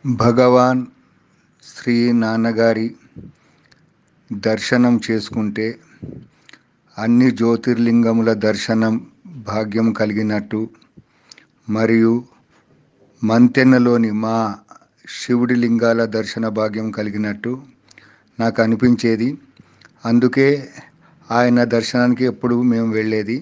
భగవాన్ శ్రీ నాన్నగారి దర్శనం చేసుకుంటే అన్ని జ్యోతిర్లింగముల దర్శనం భాగ్యం కలిగినట్టు మరియు మంతెనలోని మా శివుడి లింగాల దర్శన భాగ్యం కలిగినట్టు నాకు అనిపించేది అందుకే ఆయన దర్శనానికి ఎప్పుడు మేము వెళ్ళేది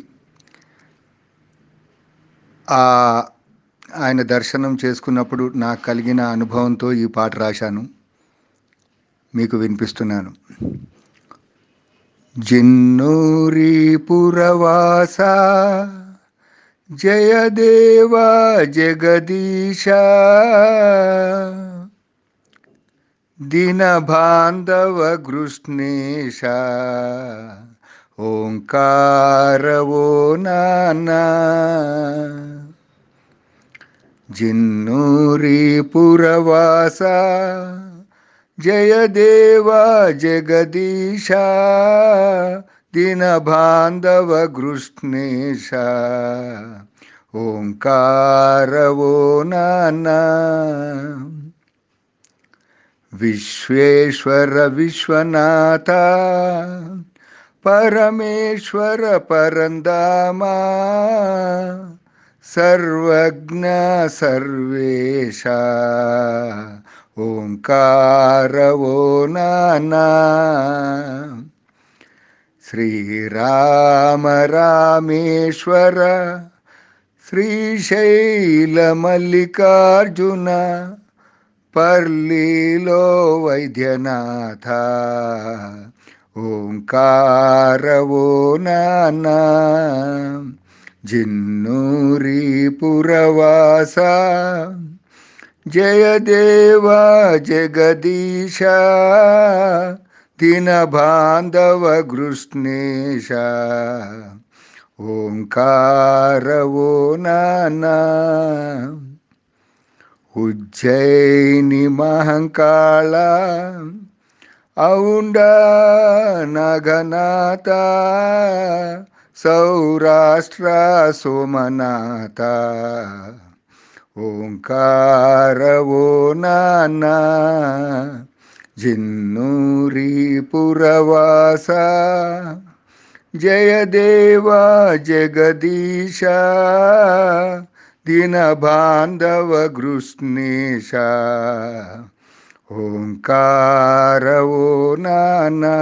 ఆ ఆయన దర్శనం చేసుకున్నప్పుడు నాకు కలిగిన అనుభవంతో ఈ పాట రాశాను మీకు వినిపిస్తున్నాను జిన్నూరి పురవాస జయదేవ జగదీశ దిన బాంధవ గృష్ణేశ ఓంకారవో నానా జిన్నూరి పురవాస జయదేవ జగదీశ దిన బాంధవ గృష్ణేశ ఓంకారవో నానా విశ్వేశ్వర విశ్వనాథ పరమేశ్వర పరందామా సర్వజ్ఞ సర్వేశ ఓంకారవో నానా శ్రీరామ రామేశ్వర శ్రీశైల మల్లికార్జున పర్లీలో వైద్యనాథ ఓంకారవో నానా జిన్నూరి పురవాస జయదేవ జగదీశ దిన బాంధవ గృష్ణేశ ఓంకారవో నానా ఉజ్జయిని మహంకాళ ఔండ నగనాథ సౌరాష్ట్ర సోమనాథ ఓంకారవో నానా జిన్నూరి పురవాస జయదేవ జగదీశ దిన బాంధవ గృష్ణేశ ఓంకారవో నానా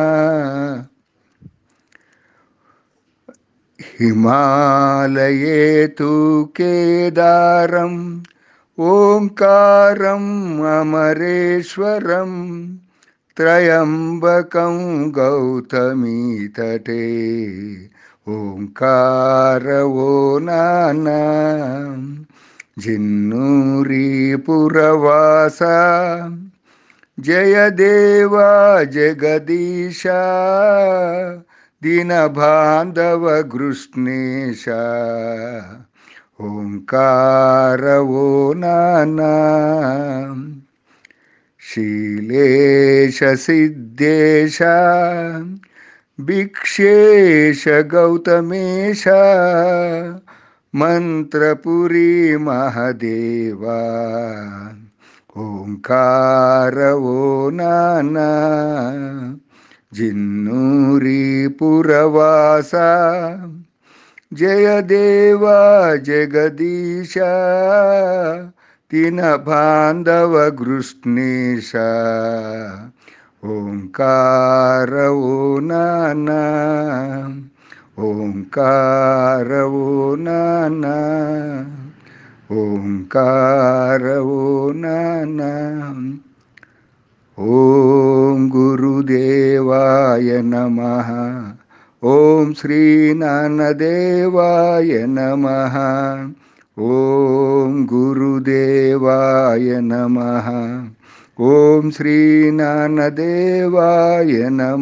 హిమాలయే తు కేదారం ఓంకారం అమరేశ్వరం త్రయంబకం గౌతమీతటే ఓంకారవో నానా జిన్నూరి పురవాస జయదేవ జగదీశ దిన బాంధవ గృష్ణేశ ఓంకారవో నానా శీలేశ సిద్ధేశ భిక్షేశ గౌతమేశ మంత్రపురి మహదేవా ఓంకారవో నానా జిన్నూరి పురవాస జయదేవ జగదీశ తిన బాంధవ గృష్ణేశ ఓంకారవో నానా ఓంకారవో నానా ఓంకారవో నానా ఓం గురుదేవాయ నమ ఓం శ్రీనానదేవాయ నమ ఓం గురుదేవాయ నమ ఓం శ్రీనానదేవాయ నమ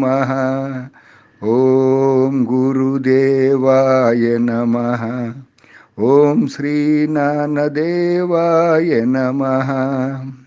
ఓం గురుదేవాయ నమ ఓం శ్రీనానదేవాయ నమ